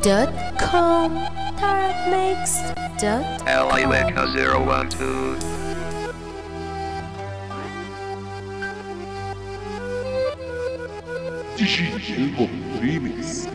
dot com Tarabmix dot LIWECA 012 DJ Elbow Remix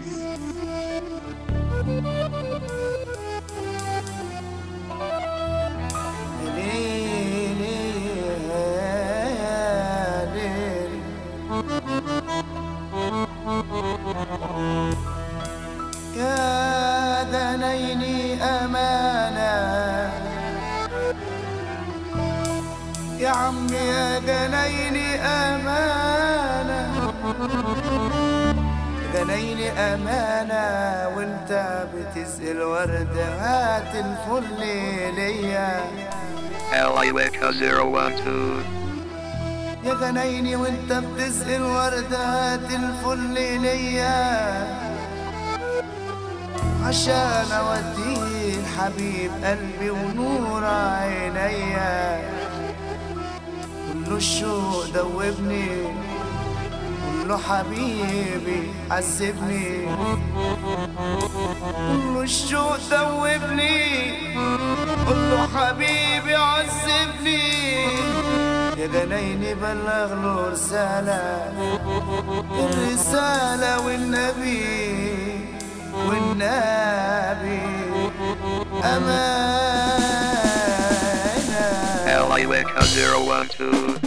يا ذنيني أمانة يا عمي يا ذنيني أمانة ذنيني أمانة وانت بتسأل وردة هات الفل ليا LIWECA 012 يا غنيني وانت بتسأل وردة هات الفل ليا عشان اوديه الحبيب قلبي ونور عينيا كله الشوق دوبني كله حبيبي عذبني كله الشوق دوبني كله حبيبي عذبني يا جنيني بلغ له رسالة الرسالة والنبي والنبي أمانة LIWECA 012